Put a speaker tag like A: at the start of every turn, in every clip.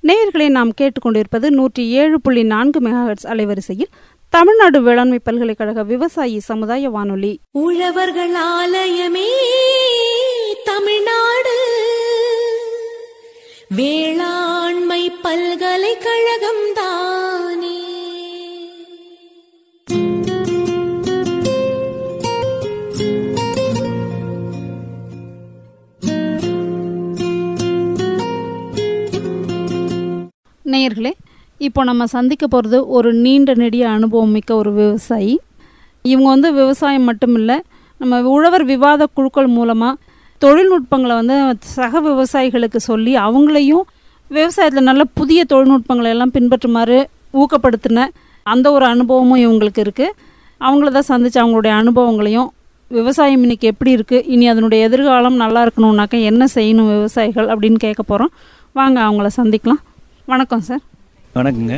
A: நேயர்களை நாம் கேட்டுக்கொண்டிருப்பது நூற்றி ஏழு புள்ளி நான்கு மெகாஹெட்ஸ் அலைவரிசையில் தமிழ்நாடு வேளாண்மை பல்கலைக்கழக விவசாயி சமுதாய வானொலி
B: உழவர்கள் ஆலயமே தமிழ்நாடு வேளாண்மை பல்கலைக்கழகம் தானே
A: நேயர்களே இப்போ நம்ம சந்திக்க போகிறது ஒரு நீண்ட நெடிய அனுபவம் மிக்க ஒரு விவசாயி இவங்க வந்து விவசாயம் மட்டும் இல்லை நம்ம உழவர் விவாத குழுக்கள் மூலமாக தொழில்நுட்பங்களை வந்து சக விவசாயிகளுக்கு சொல்லி அவங்களையும் விவசாயத்தில் நல்ல புதிய தொழில்நுட்பங்களை எல்லாம் பின்பற்றுமாறு ஊக்கப்படுத்தின அந்த ஒரு அனுபவமும் இவங்களுக்கு இருக்குது அவங்கள தான் சந்தித்து அவங்களுடைய அனுபவங்களையும் விவசாயம் இன்னைக்கு எப்படி இருக்குது இனி அதனுடைய எதிர்காலம் நல்லா இருக்கணும்னாக்கா என்ன செய்யணும் விவசாயிகள் அப்படின்னு கேட்க போகிறோம் வாங்க அவங்கள சந்திக்கலாம் வணக்கம் சார்
C: வணக்கங்க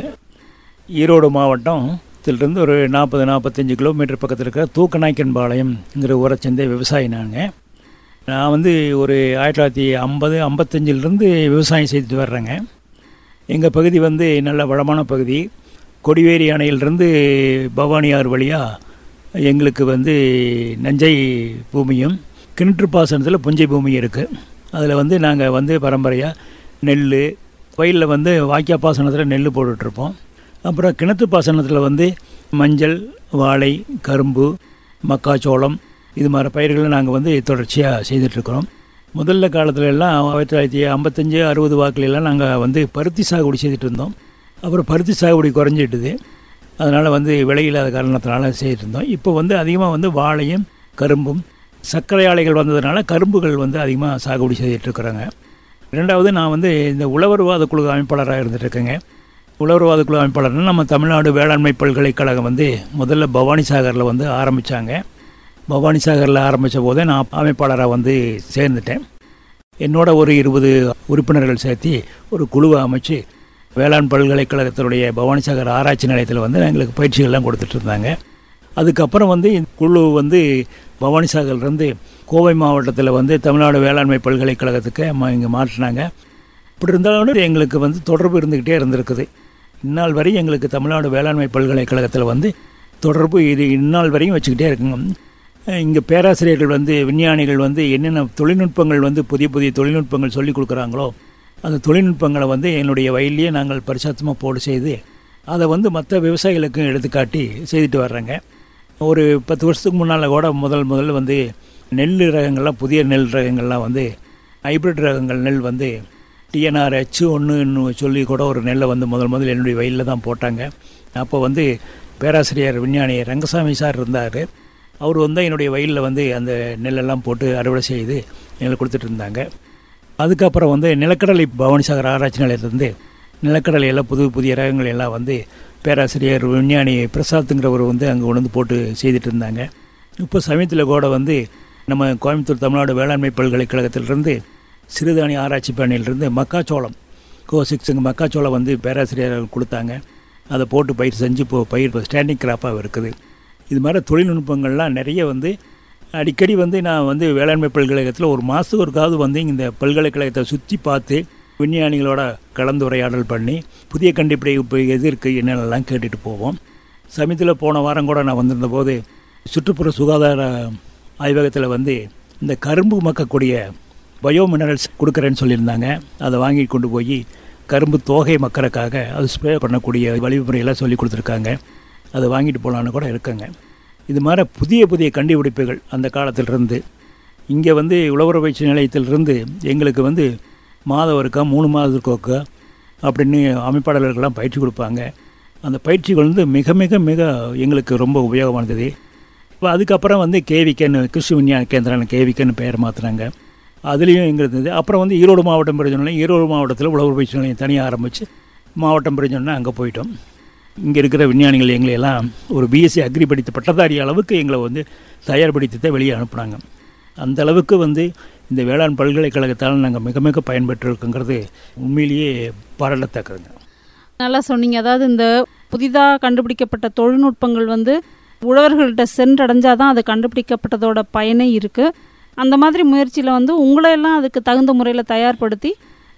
C: ஈரோடு மாவட்டத்திலிருந்து ஒரு நாற்பது நாற்பத்தஞ்சு கிலோமீட்டர் பக்கத்தில் இருக்கிற தூக்கநாய்க்கன்பாளையம்ங்கிற ஊரை சேர்ந்த விவசாயி நாங்கள் நான் வந்து ஒரு ஆயிரத்தி தொள்ளாயிரத்தி ஐம்பது ஐம்பத்தஞ்சிலிருந்து விவசாயம் செய்துட்டு வர்றேங்க எங்கள் பகுதி வந்து நல்ல வளமான பகுதி கொடிவேரி அணையிலிருந்து பவானி ஆறு வழியாக எங்களுக்கு வந்து நஞ்சை பூமியும் கிணற்று பாசனத்தில் புஞ்சை பூமியும் இருக்குது அதில் வந்து நாங்கள் வந்து பரம்பரையாக நெல் வயலில் வந்து வாய்க்கா பாசனத்தில் நெல் போட்டுட்ருப்போம் அப்புறம் கிணத்து பாசனத்தில் வந்து மஞ்சள் வாழை கரும்பு மக்காச்சோளம் இது மாதிரி பயிர்களை நாங்கள் வந்து தொடர்ச்சியாக செய்துட்ருக்குறோம் முதல்ல காலத்துல எல்லாம் ஆயிரத்தி தொள்ளாயிரத்தி ஐம்பத்தஞ்சு அறுபது வாக்குல எல்லாம் நாங்கள் வந்து பருத்தி சாகுபடி செய்துட்டு இருந்தோம் அப்புறம் பருத்தி சாகுபடி குறைஞ்சிட்டுது அதனால் வந்து விலை இல்லாத காரணத்தினால செய்துட்டு இருந்தோம் இப்போ வந்து அதிகமாக வந்து வாழையும் கரும்பும் சர்க்கரை ஆலைகள் வந்ததுனால கரும்புகள் வந்து அதிகமாக சாகுபடி செய்துட்ருக்குறாங்க ரெண்டாவது நான் வந்து இந்த உழவர்வாத குழு அமைப்பாளராக இருந்துகிட்ருக்கேங்க உழவர்வாத குழு அமைப்பாளர்னா நம்ம தமிழ்நாடு வேளாண்மை பல்கலைக்கழகம் வந்து முதல்ல பவானி சாகரில் வந்து ஆரம்பித்தாங்க பவானி சாகரில் ஆரம்பித்த போதே நான் அமைப்பாளராக வந்து சேர்ந்துட்டேன் என்னோட ஒரு இருபது உறுப்பினர்கள் சேர்த்து ஒரு குழுவை அமைச்சு வேளாண் பல்கலைக்கழகத்தினுடைய பவானிசாகர் ஆராய்ச்சி நிலையத்தில் வந்து எங்களுக்கு பயிற்சிகள்லாம் கொடுத்துட்டு இருந்தாங்க அதுக்கப்புறம் வந்து இந்த குழு வந்து பவானிசாகர்லேருந்து கோவை மாவட்டத்தில் வந்து தமிழ்நாடு வேளாண்மை பல்கலைக்கழகத்துக்கு இங்கே மாற்றினாங்க இப்படி இருந்தாலும் எங்களுக்கு வந்து தொடர்பு இருந்துக்கிட்டே இருந்திருக்குது இந்நாள் வரை எங்களுக்கு தமிழ்நாடு வேளாண்மை பல்கலைக்கழகத்தில் வந்து தொடர்பு இது இந்நாள் வரையும் வச்சுக்கிட்டே இருக்குங்க இங்கே பேராசிரியர்கள் வந்து விஞ்ஞானிகள் வந்து என்னென்ன தொழில்நுட்பங்கள் வந்து புதிய புதிய தொழில்நுட்பங்கள் சொல்லிக் கொடுக்குறாங்களோ அந்த தொழில்நுட்பங்களை வந்து என்னுடைய வயல்லையே நாங்கள் பரிசாத்தமாக போடு செய்து அதை வந்து மற்ற விவசாயிகளுக்கும் எடுத்துக்காட்டி செய்துட்டு வர்றேங்க ஒரு பத்து வருஷத்துக்கு முன்னால் கூட முதல் முதல்ல வந்து நெல் ரகங்கள்லாம் புதிய நெல் ரகங்கள்லாம் வந்து ஹைப்ரிட் ரகங்கள் நெல் வந்து டிஎன்ஆர் ஹெச் ஒன்றுன்னு சொல்லி கூட ஒரு நெல்லை வந்து முதல் முதல் என்னுடைய வயலில் தான் போட்டாங்க அப்போ வந்து பேராசிரியர் விஞ்ஞானி ரங்கசாமி சார் இருந்தார் அவர் வந்து என்னுடைய வயலில் வந்து அந்த நெல்லெல்லாம் போட்டு அறுவடை செய்து எங்களுக்கு கொடுத்துட்டு இருந்தாங்க அதுக்கப்புறம் வந்து நிலக்கடலை பவானிசாகர் ஆராய்ச்சி நிலையத்திலேருந்து நிலக்கடலையெல்லாம் புது புதிய ரகங்கள் எல்லாம் வந்து பேராசிரியர் விஞ்ஞானி பிரசாத்துங்கிறவர் வந்து அங்கே கொண்டு வந்து போட்டு செய்துட்டு இருந்தாங்க இப்போ சமயத்தில் கூட வந்து நம்ம கோயம்புத்தூர் தமிழ்நாடு வேளாண்மை பல்கலைக்கழகத்திலிருந்து சிறுதானிய ஆராய்ச்சி பணியிலிருந்து மக்காச்சோளம் கோ சிக்ஸுங்க மக்காச்சோளம் வந்து பேராசிரியர் கொடுத்தாங்க அதை போட்டு பயிர் செஞ்சு இப்போ பயிர் ஸ்டாண்டிங் கிராப்பாக இருக்குது இது மாதிரி தொழில்நுட்பங்கள்லாம் நிறைய வந்து அடிக்கடி வந்து நான் வந்து வேளாண்மை பல்கலைக்கழகத்தில் ஒரு மாதத்துக்கு ஒருக்காவது வந்து இந்த பல்கலைக்கழகத்தை சுற்றி பார்த்து விஞ்ஞானிகளோட கலந்துரையாடல் பண்ணி புதிய கண்டுபிடி இப்போ எது இருக்குது என்னென்னலாம் கேட்டுட்டு போவோம் சமயத்தில் போன வாரம் கூட நான் வந்திருந்த போது சுற்றுப்புற சுகாதார ஆய்வகத்தில் வந்து இந்த கரும்பு மக்கக்கூடிய பயோ மினரல்ஸ் கொடுக்குறேன்னு சொல்லியிருந்தாங்க அதை வாங்கி கொண்டு போய் கரும்பு தோகை மக்கறக்காக அது ஸ்ப்ரே பண்ணக்கூடிய வழிமுறையெல்லாம் சொல்லி கொடுத்துருக்காங்க அதை வாங்கிட்டு போகலான்னு கூட இருக்காங்க இது மாதிரி புதிய புதிய கண்டுபிடிப்புகள் அந்த காலத்திலிருந்து இங்கே வந்து உழவர் பயிற்சி நிலையத்திலிருந்து எங்களுக்கு வந்து மாதம் ஒருக்கா மூணு மாதத்துக்கு அப்படின்னு அமைப்பாளர்கள்லாம் பயிற்சி கொடுப்பாங்க அந்த பயிற்சிகள் வந்து மிக மிக மிக எங்களுக்கு ரொம்ப உபயோகமானது இப்போ அதுக்கப்புறம் வந்து கேவிக்கன்னு கிருஷி விஞ்ஞான கேந்திரான கேவிக்கன்னு பெயர் மாற்றினாங்க அதுலேயும் எங்களுக்கு இருந்தது அப்புறம் வந்து ஈரோடு மாவட்டம் பிரிஞ்சோன்னா ஈரோடு மாவட்டத்தில் உழவர் பயிற்சி நிலையம் தனியாக ஆரம்பித்து மாவட்டம் பிரிஞ்சோன்னா அங்கே போயிட்டோம் இங்கே இருக்கிற விஞ்ஞானிகள் எங்களை எல்லாம் ஒரு பிஎஸ்சி அக்ரி படித்த பட்டதாரி அளவுக்கு எங்களை வந்து தயார்படுத்தி தான் வெளியே அனுப்புனாங்க அந்த அளவுக்கு வந்து இந்த வேளாண் பல்கலைக்கழகத்தால் நாங்கள் மிக மிக பயன்பெற்றிருக்குங்கிறது உண்மையிலேயே பாராட்டத்தக்கதுங்க
A: நல்லா சொன்னீங்க அதாவது இந்த புதிதாக கண்டுபிடிக்கப்பட்ட தொழில்நுட்பங்கள் வந்து உழவர்கள்ட்ட சென்றடைஞ்சாதான் அது கண்டுபிடிக்கப்பட்டதோட பயனே இருக்குது அந்த மாதிரி முயற்சியில் வந்து உங்களையெல்லாம் அதுக்கு தகுந்த முறையில் தயார்படுத்தி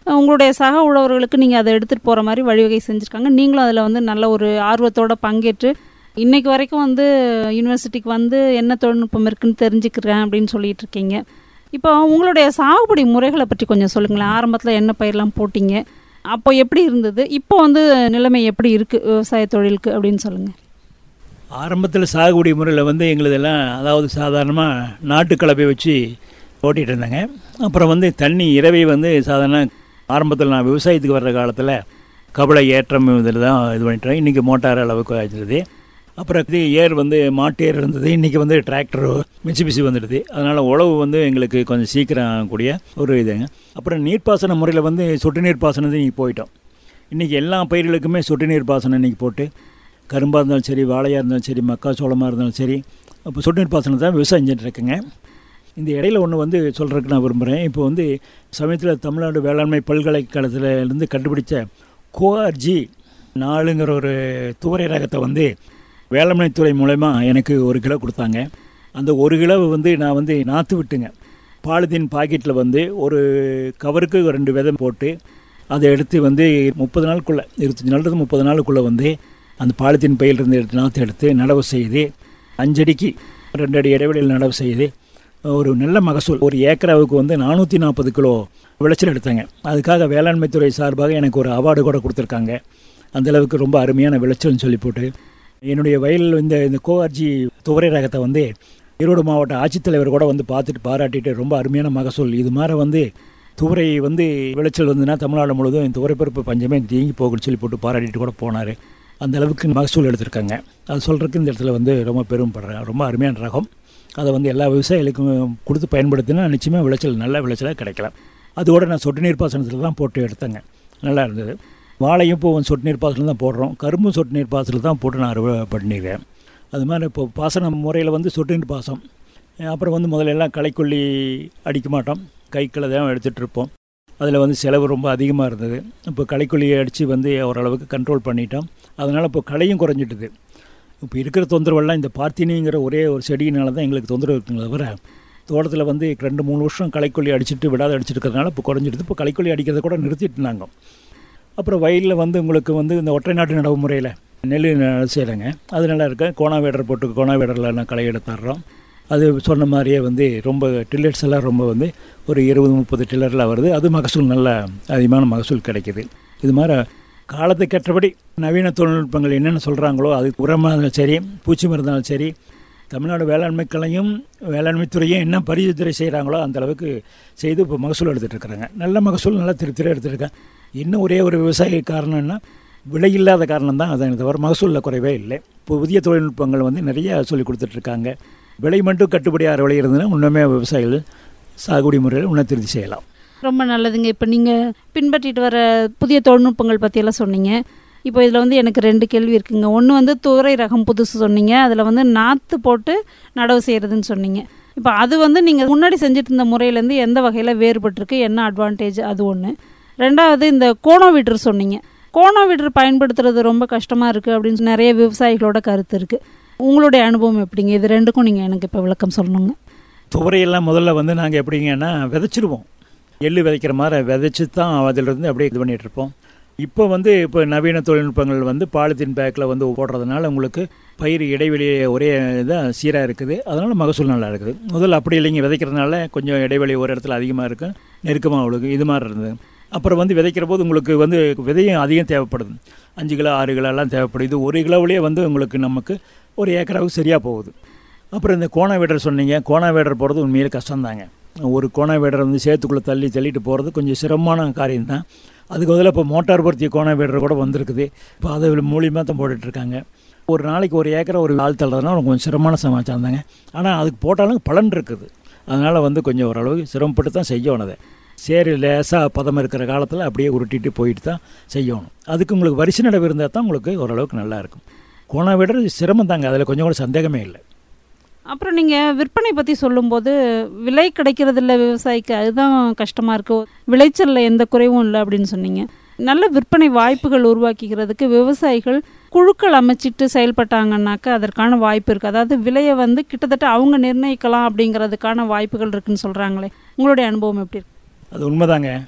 A: உங்களுடைய சக உழவர்களுக்கு நீங்கள் அதை எடுத்துகிட்டு போகிற மாதிரி வழிவகை செஞ்சுருக்காங்க நீங்களும் அதில் வந்து நல்ல ஒரு ஆர்வத்தோட பங்கேற்று இன்னைக்கு வரைக்கும் வந்து யூனிவர்சிட்டிக்கு வந்து என்ன தொழில்நுட்பம் இருக்குன்னு தெரிஞ்சுக்கிறேன் அப்படின்னு சொல்லிட்டு இருக்கீங்க இப்போ உங்களுடைய சாகுபடி முறைகளை பற்றி கொஞ்சம் சொல்லுங்களேன் ஆரம்பத்தில் என்ன பயிரெலாம் போட்டீங்க அப்போ எப்படி இருந்தது இப்போ வந்து நிலைமை எப்படி இருக்குது விவசாய தொழிலுக்கு அப்படின்னு சொல்லுங்கள்
C: ஆரம்பத்தில் சாகுபடி முறையில் வந்து எங்களுதெல்லாம் அதாவது சாதாரணமாக நாட்டு கலப்பை வச்சு ஓட்டிகிட்டு இருந்தாங்க அப்புறம் வந்து தண்ணி இரவை வந்து சாதாரண ஆரம்பத்தில் நான் விவசாயத்துக்கு வர்ற காலத்தில் கபலை ஏற்றம் இதில் தான் இது பண்ணிட்டேன் இன்றைக்கி மோட்டார் அளவுக்கு ஆச்சுருது அப்புறம் இது ஏர் வந்து மாட்டு ஏர் இருந்தது இன்றைக்கி வந்து டிராக்டர் மிச்சிபிசி வந்துடுது அதனால் உழவு வந்து எங்களுக்கு கொஞ்சம் சீக்கிரம் கூடிய ஒரு இதுங்க அப்புறம் நீர்ப்பாசன முறையில் வந்து சொட்டு நீர் பாசனத்தை இன்றைக்கி போயிட்டோம் இன்றைக்கி எல்லா பயிர்களுக்குமே சொட்டு நீர் பாசனம் இன்றைக்கி போட்டு கரும்பாக இருந்தாலும் சரி வாழையாக இருந்தாலும் சரி மக்காச்சோளமாக இருந்தாலும் சரி இப்போ சொட்டு நீர் பாசனம் தான் விவசாயம் செஞ்சுட்டு இருக்குங்க இந்த இடையில ஒன்று வந்து சொல்கிறதுக்கு நான் விரும்புகிறேன் இப்போ வந்து சமயத்தில் தமிழ்நாடு வேளாண்மை பல்கலைக்கழகத்தில் இருந்து கண்டுபிடிச்ச கோஆர்ஜி நாலுங்கிற ஒரு துவரை ரகத்தை வந்து வேளாண்மைத்துறை மூலயமா எனக்கு ஒரு கிலோ கொடுத்தாங்க அந்த ஒரு கிலோ வந்து நான் வந்து நாற்று விட்டுங்க பாலித்தீன் பாக்கெட்டில் வந்து ஒரு கவருக்கு ரெண்டு விதை போட்டு அதை எடுத்து வந்து முப்பது நாளுக்குள்ளே இருபத்தஞ்சி நாள் முப்பது நாளுக்குள்ளே வந்து அந்த பாலித்தீன் பையிலிருந்து எடுத்து நாற்று எடுத்து நடவு செய்து அஞ்சடிக்கு ரெண்டு அடி இடைவெளியில் நடவு செய்து ஒரு நல்ல மகசூல் ஒரு ஏக்கராவுக்கு வந்து நானூற்றி நாற்பது கிலோ விளைச்சல் எடுத்தாங்க அதுக்காக வேளாண்மைத்துறை சார்பாக எனக்கு ஒரு அவார்டு கூட கொடுத்துருக்காங்க அந்த அளவுக்கு ரொம்ப அருமையான விளைச்சல்னு சொல்லி போட்டு என்னுடைய வயலில் இந்த இந்த கோஆர்ஜி துவரை ரகத்தை வந்து ஈரோடு மாவட்ட ஆட்சித்தலைவர் கூட வந்து பார்த்துட்டு பாராட்டிட்டு ரொம்ப அருமையான மகசூல் இது மாதிரி வந்து துவரை வந்து விளைச்சல் வந்துன்னா தமிழ்நாடு முழுவதும் இந்த துவரைப்பருப்பு பஞ்சமே தேங்கி போகுன்னு சொல்லி போட்டு பாராட்டிட்டு கூட போனார் அந்த அளவுக்கு மகசூல் எடுத்திருக்காங்க அது சொல்கிறதுக்கு இந்த இடத்துல வந்து ரொம்ப பெருமைப்படுறேன் ரொம்ப அருமையான ரகம் அதை வந்து எல்லா விவசாயிகளுக்கும் கொடுத்து பயன்படுத்தினா நிச்சயமாக விளைச்சல் நல்ல விளைச்சலாக கிடைக்கலாம் அதோட நான் சொட்டு நீர் பாசனத்தில் தான் போட்டு எடுத்தேங்க நல்லா இருந்தது வாழையும் இப்போ வந்து சொட்டு நீர் பாசனம் தான் போடுறோம் கரும்பும் சொட்டு நீர் பாசனத்தில் தான் போட்டு நான் அறுவடை பண்ணிடுறேன் அது மாதிரி இப்போ பாசன முறையில் வந்து சொட்டு நீர் பாசனம் அப்புறம் வந்து முதல்ல எல்லாம் களைக்கொல்லி அடிக்க மாட்டோம் கைக்களை தான் எடுத்துகிட்டு இருப்போம் அதில் வந்து செலவு ரொம்ப அதிகமாக இருந்தது இப்போ களைக்கொல்லியை அடித்து வந்து ஓரளவுக்கு கண்ட்ரோல் பண்ணிட்டோம் அதனால் இப்போ களையும் குறைஞ்சிட்டுது இப்போ இருக்கிற தொந்தரவெல்லாம் இந்த பார்த்தினிங்கிற ஒரே ஒரு செடியினால தான் எங்களுக்கு தொந்தரவு இருக்குங்களே தவிர தோட்டத்தில் வந்து ரெண்டு மூணு வருஷம் களைக்கொல்லி அடிச்சுட்டு விடாத அடிச்சுட்டு இருக்கிறதுனால இப்போ குறைஞ்சிடுது இப்போ களைக்கொல்லி அடிக்கிறத கூட நிறுத்திட்டு நாங்கள் அப்புறம் வயலில் வந்து உங்களுக்கு வந்து இந்த ஒற்றை நாட்டு நடவு முறையில் நெல் செய்கிறேங்க அது நல்லா இருக்கு கோணா வேடர் போட்டு கோணா வேடரில் நான் களை எடுத்துடுறோம் அது சொன்ன மாதிரியே வந்து ரொம்ப டில்லர்ஸ் எல்லாம் ரொம்ப வந்து ஒரு இருபது முப்பது டில்லரில் வருது அது மகசூல் நல்ல அதிகமான மகசூல் கிடைக்கிது இது மாதிரி காலத்துக்கு ஏற்றபடி நவீன தொழில்நுட்பங்கள் என்னென்ன சொல்கிறாங்களோ அது உரமாக இருந்தாலும் சரி பூச்சி மருந்தாலும் சரி தமிழ்நாடு வேளாண்மை கலையும் வேளாண்மை துறையும் என்ன பரிந்துரை செய்கிறாங்களோ அந்த அளவுக்கு செய்து இப்போ மகசூல் எடுத்துகிட்டு இருக்கிறாங்க நல்ல மகசூல் நல்லா திரு திரு எடுத்துருக்கேன் இன்னும் ஒரே ஒரு விவசாய காரணம்னா விலை இல்லாத காரணம் தான் அதை தவிர மகசூலில் குறைவே இல்லை இப்போ புதிய தொழில்நுட்பங்கள் வந்து நிறைய சொல்லி கொடுத்துட்ருக்காங்க விலை மட்டும் கட்டுப்படியாகிற விலை இருந்ததுன்னா இன்னுமே விவசாயிகள் சாகுபடி முறையில் உணர்த்திருத்தி செய்யலாம்
A: ரொம்ப நல்லதுங்க இப்போ நீங்கள் பின்பற்றிட்டு வர புதிய தொழில்நுட்பங்கள் பற்றியெல்லாம் சொன்னீங்க இப்போ இதில் வந்து எனக்கு ரெண்டு கேள்வி இருக்குங்க ஒன்று வந்து துவரை ரகம் புதுசு சொன்னீங்க அதில் வந்து நாற்று போட்டு நடவு செய்கிறதுன்னு சொன்னீங்க இப்போ அது வந்து நீங்கள் முன்னாடி செஞ்சுட்டு இருந்த முறையிலேருந்து எந்த வகையில் வேறுபட்டிருக்கு என்ன அட்வான்டேஜ் அது ஒன்று ரெண்டாவது இந்த கோணோ வீட்ரு சொன்னீங்க கோணோ வீட்ரு பயன்படுத்துறது ரொம்ப கஷ்டமாக இருக்குது அப்படின்னு நிறைய விவசாயிகளோட கருத்து இருக்குது உங்களுடைய அனுபவம் எப்படிங்க இது ரெண்டுக்கும் நீங்கள் எனக்கு இப்போ விளக்கம் சொல்லணுங்க
C: துவரையெல்லாம் முதல்ல வந்து நாங்கள் எப்படிங்கன்னா விதைச்சிருவோம் எள்ளு விதைக்கிற மாதிரி விதைச்சி தான் அதிலிருந்து அப்படியே இது பண்ணிகிட்டு இருப்போம் இப்போ வந்து இப்போ நவீன தொழில்நுட்பங்கள் வந்து பாலித்தீன் பேக்கில் வந்து போடுறதுனால உங்களுக்கு பயிர் இடைவெளி ஒரே இதாக சீராக இருக்குது அதனால் மகசூல் நல்லா இருக்குது முதல்ல அப்படி இல்லைங்க விதைக்கிறதுனால கொஞ்சம் இடைவெளி ஒரு இடத்துல அதிகமாக இருக்கும் நெருக்கமாக அவளுக்கு இது மாதிரி இருந்தது அப்புறம் வந்து விதைக்கிற போது உங்களுக்கு வந்து விதையும் அதிகம் தேவைப்படுது அஞ்சு கிலோ ஆறு கிலோ எல்லாம் தேவைப்படுது ஒரு கிலோவிலேயே வந்து உங்களுக்கு நமக்கு ஒரு ஏக்கராவுக்கு சரியாக போகுது அப்புறம் இந்த கோண வேடர் சொன்னீங்க கோண வேடர் போகிறது உண்மையிலே கஷ்டம்தாங்க ஒரு கோண வேடர் வந்து சேத்துக்குள்ளே தள்ளி தள்ளிட்டு போகிறது கொஞ்சம் சிரமமான காரியம் தான் அதுக்கு பதிலாக இப்போ மோட்டார் பொருத்திய கோண வேடர் கூட வந்திருக்குது இப்போ அதை மூலியமாக தான் போட்டுட்ருக்காங்க ஒரு நாளைக்கு ஒரு ஏக்கரை ஒரு ஆள் தள்ளுறதுனா கொஞ்சம் சிரமமான சமாச்சாரம் தாங்க ஆனால் அதுக்கு போட்டாலும் பலன் இருக்குது அதனால் வந்து கொஞ்சம் ஓரளவுக்கு சிரமப்பட்டு தான் செய்யணும் அதை சேரி லேசாக பதம் இருக்கிற காலத்தில் அப்படியே உருட்டிட்டு போயிட்டு தான் செய்யணும் அதுக்கு உங்களுக்கு வரிசை நடவு இருந்தால் தான் உங்களுக்கு ஓரளவுக்கு நல்லா இருக்கும் கோண விட சிரமம் தாங்க அதில் கொஞ்சம் கூட சந்தேகமே இல்லை
A: அப்புறம் நீங்கள் விற்பனை பற்றி சொல்லும்போது விலை கிடைக்கிறது இல்லை விவசாயிக்கு அதுதான் கஷ்டமாக இருக்குது விளைச்சலில் எந்த குறைவும் இல்லை அப்படின்னு சொன்னீங்க நல்ல விற்பனை வாய்ப்புகள் உருவாக்கிக்கிறதுக்கு விவசாயிகள் குழுக்கள் அமைச்சிட்டு செயல்பட்டாங்கன்னாக்கா அதற்கான வாய்ப்பு இருக்குது அதாவது விலையை வந்து கிட்டத்தட்ட அவங்க நிர்ணயிக்கலாம் அப்படிங்கிறதுக்கான வாய்ப்புகள் இருக்குன்னு சொல்கிறாங்களே உங்களுடைய அனுபவம் எப்படி இருக்கு
C: அது உண்மைதாங்க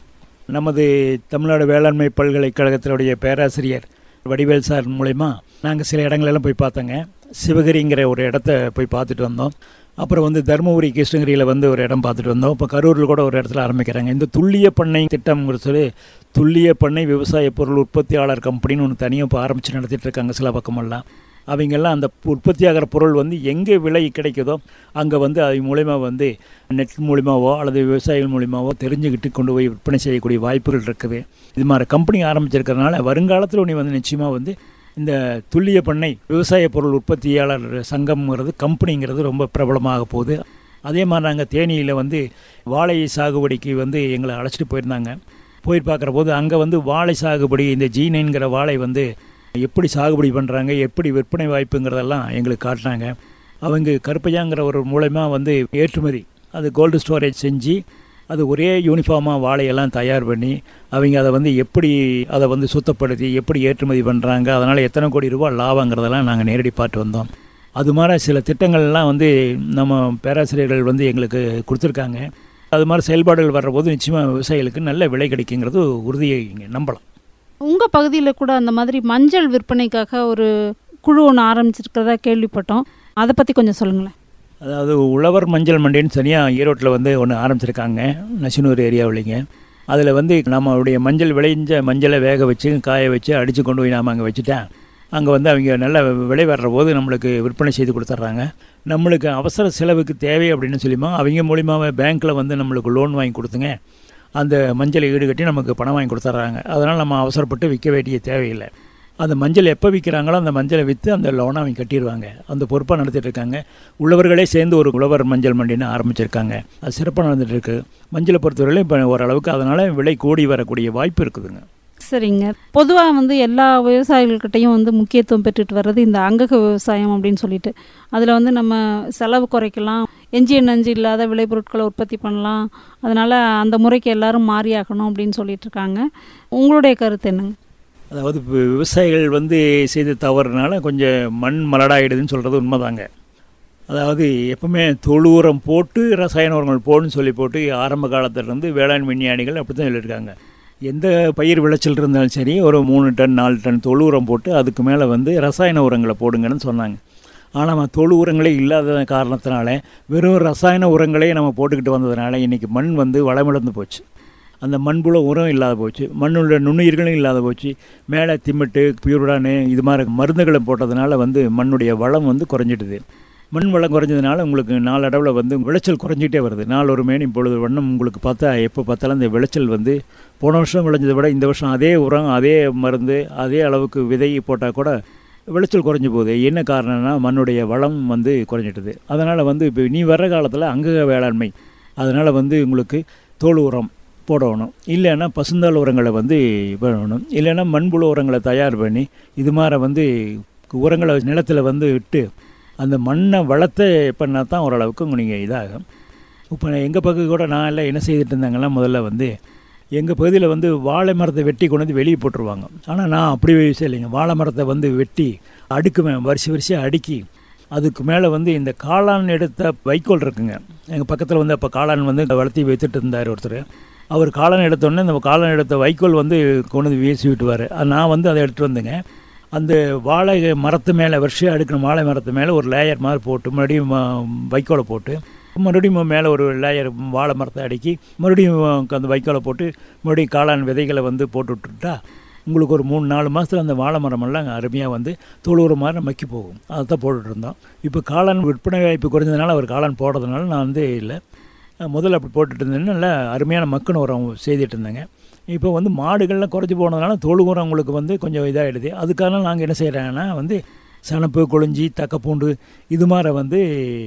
C: நமது தமிழ்நாடு வேளாண்மை பல்கலைக்கழகத்தினுடைய பேராசிரியர் வடிவேல் சார் மூலயமா நாங்கள் சில இடங்களெல்லாம் போய் பார்த்தோங்க சிவகிரிங்கிற ஒரு இடத்த போய் பார்த்துட்டு வந்தோம் அப்புறம் வந்து தருமபுரி கிருஷ்ணகிரியில் வந்து ஒரு இடம் பார்த்துட்டு வந்தோம் இப்போ கரூரில் கூட ஒரு இடத்துல ஆரம்பிக்கிறாங்க இந்த துல்லிய பண்ணை திட்டம்ங்கிற சொல்லி துல்லிய பண்ணை விவசாய பொருள் உற்பத்தியாளர் கம்பெனின்னு ஒன்று தனியாக இப்போ ஆரம்பித்து நடத்திட்டு இருக்காங்க சில பக்கமெல்லாம் அவங்கெல்லாம் அந்த உற்பத்தி ஆகிற பொருள் வந்து எங்கே விலை கிடைக்குதோ அங்கே வந்து அது மூலிமா வந்து நெட் மூலிமாவோ அல்லது விவசாயிகள் மூலிமாவோ தெரிஞ்சுக்கிட்டு கொண்டு போய் விற்பனை செய்யக்கூடிய வாய்ப்புகள் இருக்குது இது மாதிரி கம்பெனி ஆரம்பிச்சிருக்கிறதுனால வருங்காலத்தில் நீ வந்து நிச்சயமாக வந்து இந்த துல்லிய பண்ணை விவசாய பொருள் உற்பத்தியாளர் சங்கம்ங்கிறது கம்பெனிங்கிறது ரொம்ப பிரபலமாக போகுது அதே மாதிரி நாங்கள் தேனியில் வந்து வாழை சாகுபடிக்கு வந்து எங்களை அழைச்சிட்டு போயிருந்தாங்க போய் பார்க்குற போது அங்கே வந்து வாழை சாகுபடி இந்த ஜீனைங்கிற வாழை வந்து எப்படி சாகுபடி பண்ணுறாங்க எப்படி விற்பனை வாய்ப்புங்கிறதெல்லாம் எங்களுக்கு காட்டினாங்க அவங்க கருப்பையாங்கிற ஒரு மூலயமா வந்து ஏற்றுமதி அது கோல்டு ஸ்டோரேஜ் செஞ்சு அது ஒரே யூனிஃபார்மாக வாழையெல்லாம் தயார் பண்ணி அவங்க அதை வந்து எப்படி அதை வந்து சுத்தப்படுத்தி எப்படி ஏற்றுமதி பண்ணுறாங்க அதனால் எத்தனை கோடி ரூபாய் லாபங்கிறதெல்லாம் நாங்கள் நேரடி பார்த்து வந்தோம் அது மாதிரி சில திட்டங்கள்லாம் வந்து நம்ம பேராசிரியர்கள் வந்து எங்களுக்கு கொடுத்துருக்காங்க அது மாதிரி செயல்பாடுகள் வர்றபோது நிச்சயமாக விவசாயிகளுக்கு நல்ல விலை கிடைக்குங்கிறது உறுதியை இங்கே நம்பலாம்
A: உங்கள் பகுதியில் கூட அந்த மாதிரி மஞ்சள் விற்பனைக்காக ஒரு குழு ஒன்று ஆரம்பிச்சிருக்கிறதா கேள்விப்பட்டோம் அதை பற்றி கொஞ்சம் சொல்லுங்களேன்
C: அதாவது உழவர் மஞ்சள் மண்டின்னு தனியாக ஈரோட்டில் வந்து ஒன்று ஆரம்பிச்சிருக்காங்க நசினூர் ஏரியாவிலிங்க அதில் வந்து நம்மளுடைய மஞ்சள் விளைஞ்ச மஞ்சளை வேக வச்சு காய வச்சு அடித்து கொண்டு போய் நாம் அங்கே வச்சுட்டா அங்கே வந்து அவங்க நல்ல விலை வர்ற போது நம்மளுக்கு விற்பனை செய்து கொடுத்துட்றாங்க நம்மளுக்கு அவசர செலவுக்கு தேவை அப்படின்னு சொல்லிமா அவங்க மூலியமாக பேங்க்கில் வந்து நம்மளுக்கு லோன் வாங்கி கொடுத்துங்க அந்த மஞ்சளை ஈடுகட்டி நமக்கு பணம் வாங்கி கொடுத்துட்றாங்க அதனால் நம்ம அவசரப்பட்டு விற்க வேண்டிய தேவையில்லை அந்த மஞ்சள் எப்போ விற்கிறாங்களோ அந்த மஞ்சளை விற்று அந்த லோனை அவங்க கட்டிடுவாங்க அந்த பொறுப்பாக நடத்திட்டு இருக்காங்க உள்ளவர்களே சேர்ந்து ஒரு உழவர் மஞ்சள் மண்டின்னு ஆரம்பிச்சிருக்காங்க அது சிறப்பாக நடந்துட்டு இருக்கு மஞ்சளை பொறுத்தவரையிலும் இப்போ ஓரளவுக்கு அதனால் விலை கூடி வரக்கூடிய வாய்ப்பு இருக்குதுங்க
A: சரிங்க பொதுவாக வந்து எல்லா விவசாயிகள்கிட்டையும் வந்து முக்கியத்துவம் பெற்றுட்டு வர்றது இந்த அங்கக விவசாயம் அப்படின்னு சொல்லிட்டு அதில் வந்து நம்ம செலவு குறைக்கலாம் எஞ்சிய நஞ்சு இல்லாத விளைபொருட்களை உற்பத்தி பண்ணலாம் அதனால் அந்த முறைக்கு எல்லாரும் மாறியாகணும் அப்படின்னு சொல்லிட்டு இருக்காங்க உங்களுடைய கருத்து என்னங்க
C: அதாவது இப்போ விவசாயிகள் வந்து செய்த தவறுனால கொஞ்சம் மண் மலடாயிடுதுன்னு சொல்கிறது உண்மைதாங்க அதாவது எப்பவுமே தொழு உரம் போட்டு ரசாயன உரங்கள் போடுன்னு சொல்லி போட்டு ஆரம்ப காலத்திலேருந்து வேளாண் விஞ்ஞானிகள் அப்படி தான் சொல்லியிருக்காங்க எந்த பயிர் விளைச்சல் இருந்தாலும் சரி ஒரு மூணு டன் நாலு டன் தொழு உரம் போட்டு அதுக்கு மேலே வந்து ரசாயன உரங்களை போடுங்கன்னு சொன்னாங்க ஆனால் நம்ம தொழு உரங்களே இல்லாத காரணத்தினால வெறும் ரசாயன உரங்களே நம்ம போட்டுக்கிட்டு வந்ததுனால இன்றைக்கி மண் வந்து வளமிழந்து போச்சு அந்த மண்புல உரம் இல்லாத போச்சு மண்ணுள்ள நுண்ணுயிர்களும் இல்லாத போச்சு மேலே திமிட்டு பியூர்டானு இது மாதிரி மருந்துகளை போட்டதுனால வந்து மண்ணுடைய வளம் வந்து குறைஞ்சிடுது மண் வளம் குறைஞ்சதுனால உங்களுக்கு நாளடைவில் வந்து விளைச்சல் குறைஞ்சிட்டே வருது நாள் ஒரு மேனி பொழுது வண்ணம் உங்களுக்கு பார்த்தா எப்போ பார்த்தாலும் இந்த விளைச்சல் வந்து போன வருஷம் விளைஞ்சதை விட இந்த வருஷம் அதே உரம் அதே மருந்து அதே அளவுக்கு விதை போட்டால் கூட விளைச்சல் குறைஞ்சி போகுது என்ன காரணம்னா மண்ணுடைய வளம் வந்து குறைஞ்சிட்டுது அதனால் வந்து இப்போ நீ வர்ற காலத்தில் அங்கக வேளாண்மை அதனால் வந்து உங்களுக்கு தோல் உரம் போடணும் இல்லைன்னா பசுந்தாள் உரங்களை வந்து பண்ணணும் இல்லைன்னா மண்புழு உரங்களை தயார் பண்ணி இது மாதிரி வந்து உரங்களை நிலத்தில் வந்து விட்டு அந்த மண்ணை வளத்தை பண்ணால் தான் ஓரளவுக்கு நீங்கள் இதாகும் இப்போ எங்கள் பகுதி கூட நான் எல்லாம் என்ன செய்துட்டு இருந்தாங்கன்னா முதல்ல வந்து எங்கள் பகுதியில் வந்து வாழை மரத்தை வெட்டி கொண்டு வந்து வெளியே போட்டுருவாங்க ஆனால் நான் அப்படி இல்லைங்க வாழை மரத்தை வந்து வெட்டி அடுக்குவேன் வரிசை வரிசையாக அடுக்கி அதுக்கு மேலே வந்து இந்த காளான் எடுத்த வைக்கோல் இருக்குங்க எங்கள் பக்கத்தில் வந்து அப்போ காளான் வந்து வளர்த்தி வைத்துட்டு இருந்தார் ஒருத்தர் அவர் காளான் எடுத்தோடனே இந்த காளான் எடுத்த வைக்கோல் வந்து கொண்டு வந்து வீசி விட்டுவார் நான் வந்து அதை எடுத்துகிட்டு வந்தேங்க அந்த வாழை மரத்து மேலே வருஷம் அடுக்கிற வாழை மரத்து மேலே ஒரு லேயர் மாதிரி போட்டு மறுபடியும் வைக்கோலை போட்டு மறுபடியும் மேலே ஒரு லேயர் வாழை மரத்தை அடுக்கி மறுபடியும் அந்த வைக்கோலை போட்டு மறுபடியும் காளான் விதைகளை வந்து போட்டு விட்டுட்டா உங்களுக்கு ஒரு மூணு நாலு மாதத்தில் அந்த வாழை மரமெல்லாம் அருமையாக வந்து தொழுவுற மாதிரி மக்கி போகும் அதை தான் போட்டுட்டு இருந்தோம் இப்போ காளான் விற்பனை வாய்ப்பு குறைஞ்சதுனால அவர் காளான் போடுறதுனால நான் வந்து இல்லை முதல்ல அப்படி போட்டுட்டு இருந்தேன்னு நல்லா அருமையான மக்குன உரம் செய்துட்டு இருந்தேங்க இப்போ வந்து மாடுகள்லாம் குறைஞ்சி போனதுனால தொழு உரம் உங்களுக்கு வந்து கொஞ்சம் இதாகிடுது அதுக்காக நாங்கள் என்ன செய்கிறோன்னா வந்து சனப்பு கொழிஞ்சி தக்கப்பூண்டு இது மாதிரி வந்து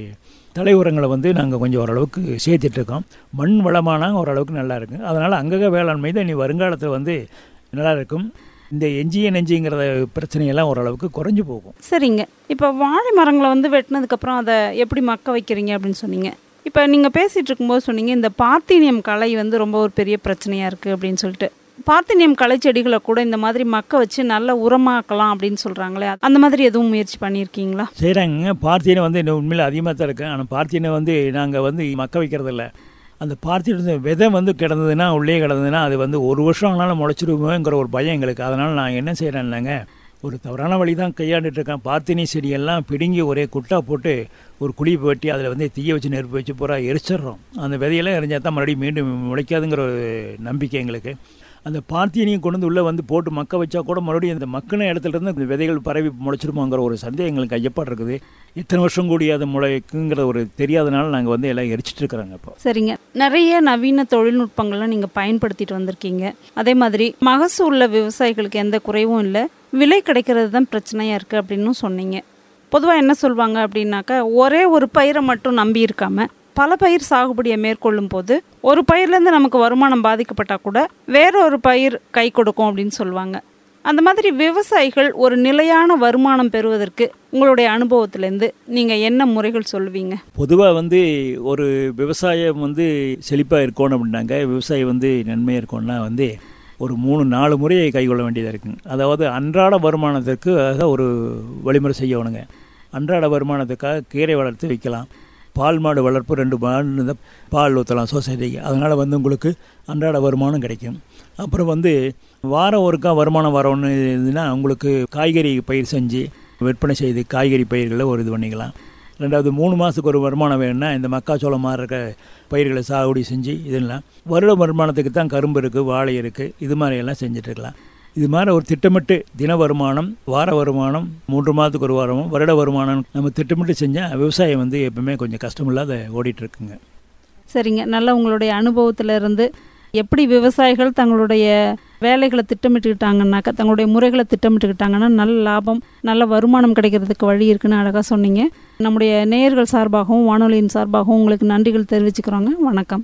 C: தலை உரங்களை வந்து நாங்கள் கொஞ்சம் ஓரளவுக்கு சேர்த்துட்ருக்கோம் மண் வளமானால் ஓரளவுக்கு நல்லா இருக்கும் அதனால் அங்கக வேளாண்மை தான் இனி வருங்காலத்தில் வந்து நல்லா இருக்கும் இந்த எஞ்சிய நெஞ்சிங்கிற பிரச்சனையெல்லாம் ஓரளவுக்கு குறைஞ்சி போகும்
A: சரிங்க இப்போ வாழை மரங்களை வந்து வெட்டினதுக்கப்புறம் அதை எப்படி மக்க வைக்கிறீங்க அப்படின்னு சொன்னீங்க இப்போ நீங்கள் பேசிகிட்டு இருக்கும்போது சொன்னீங்க இந்த பார்த்தீனியம் களை வந்து ரொம்ப ஒரு பெரிய பிரச்சனையாக இருக்குது அப்படின்னு சொல்லிட்டு பார்த்தீனியம் களை செடிகளை கூட இந்த மாதிரி மக்க வச்சு நல்ல உரமாக்கலாம் அப்படின்னு சொல்கிறாங்களே அந்த மாதிரி எதுவும் முயற்சி பண்ணியிருக்கீங்களா
C: செய்கிறாங்க பார்த்தீனை வந்து இன்னும் உண்மையில் அதிகமாக தான் இருக்குது ஆனால் பார்த்தீனை வந்து நாங்கள் வந்து மக்க வைக்கிறதில்ல அந்த பார்த்துட்டு விதை வந்து கிடந்ததுன்னா உள்ளே கிடந்ததுன்னா அது வந்து ஒரு வருஷம் ஆனாலும் முளைச்சிடுவோங்கிற ஒரு பயம் எங்களுக்கு அதனால் நான் என்ன செய்கிறேன்னாங்க ஒரு தவறான வழி தான் கையாண்டுட்டு இருக்கேன் பார்த்தினி செடியெல்லாம் பிடுங்கி ஒரே குட்டா போட்டு ஒரு குழி வெட்டி அதில் வந்து தீய வச்சு நெருப்பு வச்சு பூரா எரிச்சிடுறோம் அந்த விதையெல்லாம் எரிஞ்சால் தான் மறுபடியும் மீண்டும் முளைக்காதுங்கிற ஒரு நம்பிக்கை எங்களுக்கு அந்த பார்த்தினியும் கொண்டு வந்து உள்ளே வந்து போட்டு மக்க வச்சா கூட மறுபடியும் அந்த மக்கின இடத்துல இருந்து இந்த விதைகள் பரவி முளைச்சிருமோங்கிற ஒரு சந்தேகம் எங்களுக்கு ஐயப்பாடு இருக்குது இத்தனை வருஷம் கூடி அது முளைக்குங்கிற ஒரு தெரியாதனால நாங்கள் வந்து எல்லாம் எரிச்சிட்டு இருக்கிறோங்க இப்போ
A: சரிங்க நிறைய நவீன தொழில்நுட்பங்கள்லாம் நீங்கள் பயன்படுத்திட்டு வந்திருக்கீங்க அதே மாதிரி மகசூல்ல விவசாயிகளுக்கு எந்த குறைவும் இல்லை விலை கிடைக்கிறது தான் பிரச்சனையாக இருக்குது அப்படின்னு சொன்னீங்க பொதுவாக என்ன சொல்லுவாங்க அப்படின்னாக்கா ஒரே ஒரு பயிரை மட்டும் நம்பி இருக்காம பல பயிர் சாகுபடியை மேற்கொள்ளும் போது ஒரு பயிர்லேருந்து நமக்கு வருமானம் பாதிக்கப்பட்டால் கூட வேற ஒரு பயிர் கை கொடுக்கும் அப்படின்னு சொல்லுவாங்க அந்த மாதிரி விவசாயிகள் ஒரு நிலையான வருமானம் பெறுவதற்கு உங்களுடைய அனுபவத்திலேருந்து நீங்கள் என்ன முறைகள் சொல்லுவீங்க
C: பொதுவாக வந்து ஒரு விவசாயம் வந்து செழிப்பாக இருக்கணும் அப்படின்னாங்க விவசாயம் வந்து நன்மையாக இருக்கணும்னா வந்து ஒரு மூணு நாலு முறையை கைக்கொள்ள வேண்டியதாக இருக்குங்க அதாவது அன்றாட வருமானத்திற்கு ஒரு வழிமுறை செய்யணுங்க அன்றாட வருமானத்துக்காக கீரை வளர்த்து விற்கலாம் பால் மாடு வளர்ப்பு ரெண்டு மாடு இருந்தா பால் ஊற்றலாம் சொசைட்டிக்கு அதனால் வந்து உங்களுக்கு அன்றாட வருமானம் கிடைக்கும் அப்புறம் வந்து வாரம் ஒருக்கா வருமானம் வரணும்னு இருந்துன்னா உங்களுக்கு காய்கறி பயிர் செஞ்சு விற்பனை செய்து காய்கறி பயிர்களை ஒரு இது பண்ணிக்கலாம் ரெண்டாவது மூணு மாதத்துக்கு ஒரு வருமானம் வேணும்னா இந்த மக்காச்சோளம் மாதிரி இருக்க பயிர்களை சாகுபடி செஞ்சு இதெல்லாம் வருட வருமானத்துக்கு தான் கரும்பு இருக்குது வாழை இருக்குது இது மாதிரியெல்லாம் செஞ்சுட்டு இருக்கலாம் இது மாதிரி ஒரு திட்டமிட்டு தின வருமானம் வார வருமானம் மூன்று மாதத்துக்கு ஒரு வாரமும் வருட வருமானம் நம்ம திட்டமிட்டு செஞ்சால் விவசாயம் வந்து எப்பவுமே கொஞ்சம் கஷ்டமில்லாத ஓடிட்டு இருக்குங்க
A: சரிங்க நல்ல உங்களுடைய அனுபவத்துல இருந்து எப்படி விவசாயிகள் தங்களுடைய வேலைகளை திட்டமிட்டுக்கிட்டாங்கன்னாக்கா தங்களுடைய முறைகளை திட்டமிட்டுக்கிட்டாங்கன்னா நல்ல லாபம் நல்ல வருமானம் கிடைக்கிறதுக்கு வழி இருக்குன்னு அழகாக சொன்னீங்க நம்முடைய நேயர்கள் சார்பாகவும் வானொலியின் சார்பாகவும் உங்களுக்கு நன்றிகள் தெரிவிச்சுக்கிறோங்க வணக்கம்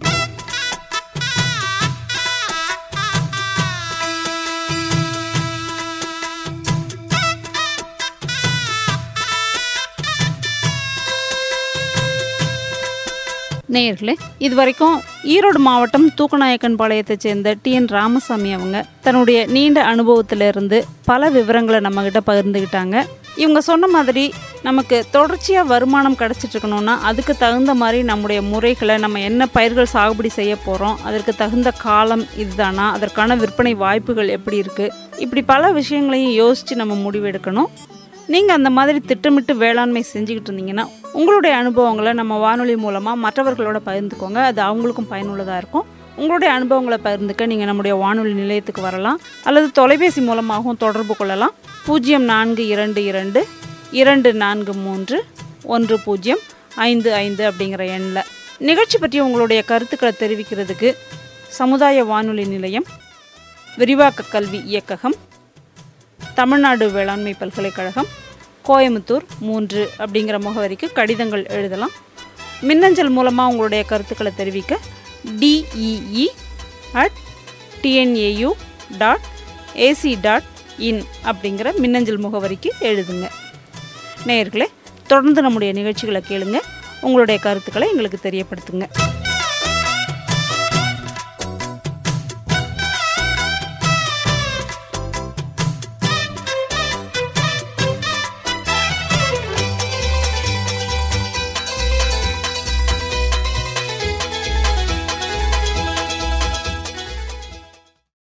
A: நேயர்களே இது வரைக்கும் ஈரோடு மாவட்டம் தூக்கநாயக்கன் பாளையத்தைச் சேர்ந்த டி என் ராமசாமி அவங்க தன்னுடைய நீண்ட அனுபவத்திலிருந்து பல விவரங்களை நம்மக்கிட்ட பகிர்ந்துக்கிட்டாங்க இவங்க சொன்ன மாதிரி நமக்கு தொடர்ச்சியாக வருமானம் கிடச்சிட்டு இருக்கணும்னா அதுக்கு தகுந்த மாதிரி நம்முடைய முறைகளை நம்ம என்ன பயிர்கள் சாகுபடி செய்ய போகிறோம் அதற்கு தகுந்த காலம் இதுதானா அதற்கான விற்பனை வாய்ப்புகள் எப்படி இருக்குது இப்படி பல விஷயங்களையும் யோசித்து நம்ம முடிவெடுக்கணும் நீங்கள் அந்த மாதிரி திட்டமிட்டு வேளாண்மை செஞ்சுக்கிட்டு இருந்தீங்கன்னா உங்களுடைய அனுபவங்களை நம்ம வானொலி மூலமாக மற்றவர்களோட பகிர்ந்துக்கோங்க அது அவங்களுக்கும் பயனுள்ளதாக இருக்கும் உங்களுடைய அனுபவங்களை பகிர்ந்துக்க நீங்கள் நம்முடைய வானொலி நிலையத்துக்கு வரலாம் அல்லது தொலைபேசி மூலமாகவும் தொடர்பு கொள்ளலாம் பூஜ்ஜியம் நான்கு இரண்டு இரண்டு இரண்டு நான்கு மூன்று ஒன்று பூஜ்ஜியம் ஐந்து ஐந்து அப்படிங்கிற எண்ணில் நிகழ்ச்சி பற்றி உங்களுடைய கருத்துக்களை தெரிவிக்கிறதுக்கு சமுதாய வானொலி நிலையம் விரிவாக்க கல்வி இயக்ககம் தமிழ்நாடு வேளாண்மை பல்கலைக்கழகம் கோயம்புத்தூர் மூன்று அப்படிங்கிற முகவரிக்கு கடிதங்கள் எழுதலாம் மின்னஞ்சல் மூலமாக உங்களுடைய கருத்துக்களை தெரிவிக்க DEE at TNAU dot AC dot in அப்படிங்கிற மின்னஞ்சல் முகவரிக்கு எழுதுங்க நேயர்களே தொடர்ந்து நம்முடைய நிகழ்ச்சிகளை கேளுங்க உங்களுடைய கருத்துக்களை எங்களுக்கு தெரியப்படுத்துங்க